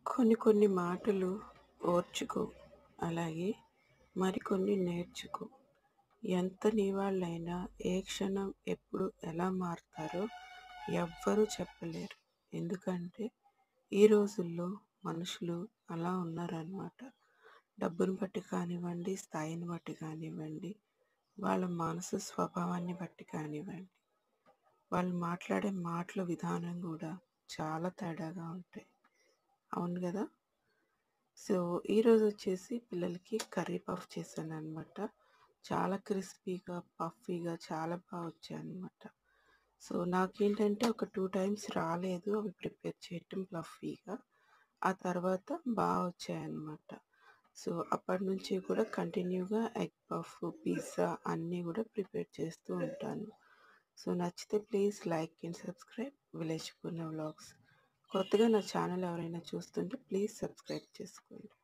కొన్ని కొన్ని మాటలు ఓర్చుకో అలాగే మరికొన్ని నేర్చుకో ఎంత నీ వాళ్ళైనా ఏ క్షణం ఎప్పుడు ఎలా మారుతారో ఎవ్వరూ చెప్పలేరు ఎందుకంటే ఈ రోజుల్లో మనుషులు అలా ఉన్నారనమాట డబ్బును బట్టి కానివ్వండి స్థాయిని బట్టి కానివ్వండి వాళ్ళ మనసు స్వభావాన్ని బట్టి కానివ్వండి వాళ్ళు మాట్లాడే మాటల విధానం కూడా చాలా తేడాగా ఉంటాయి అవును కదా సో ఈరోజు వచ్చేసి పిల్లలకి కర్రీ పఫ్ చేశాను అనమాట చాలా క్రిస్పీగా పఫీగా చాలా బాగా వచ్చాయి అనమాట సో నాకేంటంటే ఒక టూ టైమ్స్ రాలేదు అవి ప్రిపేర్ చేయటం ఫ్లఫీగా ఆ తర్వాత బాగా వచ్చాయన్నమాట సో అప్పటి నుంచి కూడా కంటిన్యూగా ఎగ్ పఫ్ పిజ్జా అన్నీ కూడా ప్రిపేర్ చేస్తూ ఉంటాను సో నచ్చితే please like and subscribe village Purna vlogs కొత్తగా నా ఛానల్ ఎవరైనా చూస్తుంటే ప్లీజ్ సబ్స్క్రైబ్ చేసుకోండి